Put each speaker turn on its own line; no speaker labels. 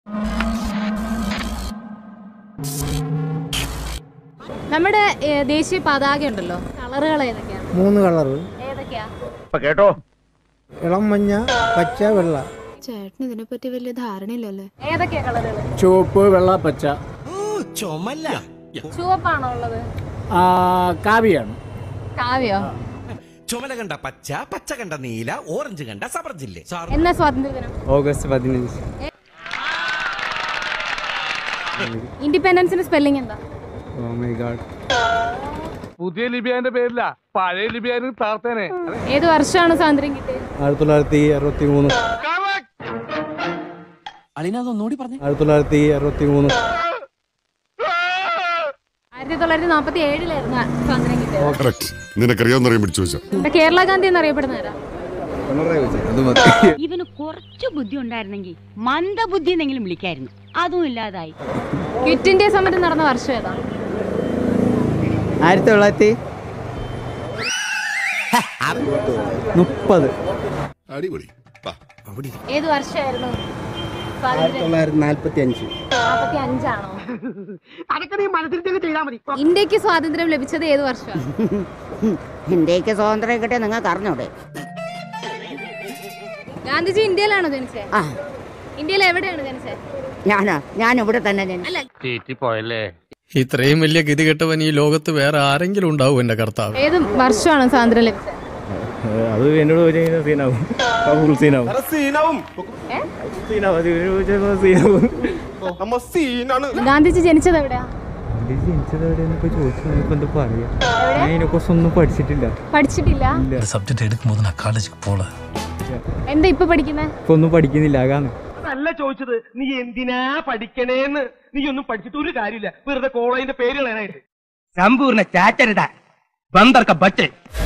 നമ്മുടെ ഏ, ദേശീയ പതാക ഉണ്ടല്ലോ കളറുകൾ ഏതൊക്കെയാണ്
മൂന്ന് കളറ്
ഏതൊക്കെയാ
കേട്ടോ
ഇളം മഞ്ഞ പച്ച വെള്ള
ചേട്ടന് ഇതിനെപ്പറ്റി വലിയ ധാരണയില്ലല്ലേ
ഏതൊക്കെയാ കളറുകൾ
ചുവപ്പ് വെള്ള പച്ച
ചുമല്ല
ചുവപ്പാണോ ഉള്ളത്
ആ, കാവിയാണ്
കാവ്യോ
ചുമല കണ്ട പച്ച പച്ച കണ്ട നീല ഓറഞ്ച് കണ്ട സബർജില്ലേ സാർ
എന്നാ സ്വാതന്ത്ര്യ ദിനം
ഓഗസ്റ്റ് പതിനഞ്ച്
ഇൻഡിപെൻഡൻസിന്റെ സ്പെല്ലിംഗ് എന്താ
ഓ മൈ ഗാഡ്
പുതിയ ലിബിയാന്റെ പേരില്ല പഴയ ലിബിയാന് താർത്തേനെ
ഏത് വർഷമാണ് സ്വാതന്ത്ര്യം കിട്ടിയത്
ആയിരത്തി തൊള്ളായിരത്തി അറുപത്തി മൂന്ന്
അളിനൊന്നുകൂടി പറഞ്ഞു
ആയിരത്തി തൊള്ളായിരത്തി അറുപത്തി മൂന്ന്
ആയിരത്തി തൊള്ളായിരത്തി നാൽപ്പത്തി ഏഴിലായിരുന്നു സ്വാതന്ത്ര്യം കിട്ടിയത്
കറക്റ്റ് നിനക്കറിയാവുന്നറിയാൻ പിടിച്ചു വെച്ചാ
ഇവിടെ കേരള ഗാന്ധി എന്നറിയപ്പെടുന്ന ആരാ
ഇവന് കുറച്ചു ബുദ്ധി ഉണ്ടായിരുന്നെങ്കിൽ മന്ദബുദ്ധി എന്നെങ്കിലും വിളിക്കായിരുന്നു അതും ഇല്ലാതായി
ക്വിറ്റ് ഇന്ത്യ സമരം നടന്ന വർഷം ഏതാ
ആയിരത്തി തൊള്ളായിരത്തി മുപ്പത്
അടിപൊളി വാ.
ഏത് വർഷമായിരുന്നു
ആയിരത്തി
സ്വാതന്ത്ര്യം
തൊള്ളായിരത്തി നാൽപ്പത്തി അഞ്ച്
നാൽപ്പത്തി അഞ്ചാണോ ഇന്ത്യക്ക് സ്വാതന്ത്ര്യം ലഭിച്ചത് ഏത് വർഷമാണ്
ഇന്ത്യക്ക് സ്വാതന്ത്ര്യം കിട്ടിയ നിങ്ങൾക്ക് അറിഞ്ഞൂടെ
ഗാന്ധിജി ഇന്ത്യയിലാണോ ജനിച്ചത്
ആ
ഇന്ത്യയിൽ എവിടെയാണ് ജനിച്ചത്
ഞാനാ ഞാൻ ഇവിടെ തന്നെ ജനിച്ചു.
അല്ല
പോയല്ലേ
ഇത്രയും വലിയ ഗതികെട്ടവൻ ഈ ലോകത്ത് വേറെ ആരെങ്കിലും ഉണ്ടാവും എന്റെ കർത്താവ്
ഏത് വർഷമാണ് സ്വാതന്ത്ര്യം ലഭിച്ചത്
അത് എന്നോട് ചോദിച്ചാൽ സീനാവും ഫുൾ സീനാവും
ഏ?
സീനാവും അത് ഇവരോട് ചോദിച്ചാൽ സീനാവും
ഗാന്ധിജി ജനിച്ചത് എവിടെയാ
ജനിച്ചത് എവിടെയെന്നൊക്കെ ചോദിച്ചു ഇപ്പൊ എന്താ പറയാ ഞാൻ ഇതിനെക്കുറിച്ച് ഒന്നും പഠിച്ചിട്ടില്ല
പഠിച്ചിട്ടില്ല
സബ്ജക്ട് എടുക്കുമ്പോൾ ഞാൻ കോളേജിൽ പോള
എന്താ ഇപ്പൊ പഠിക്കുന്നത്
ഇപ്പൊ ഒന്നും പഠിക്കുന്നില്ല ആകാന്ന്
അല്ല ചോദിച്ചത് നീ എന്തിനാ പഠിക്കണേന്ന് നീ ഒന്നും പഠിച്ചിട്ട് ഒരു കാര്യമില്ല വെറുതെ കോളേജിന്റെ പേര് കളയാനായിട്ട്
സമ്പൂർണ്ണ ചാറ്റരുത ബന്ദർക്ക ബട്ട്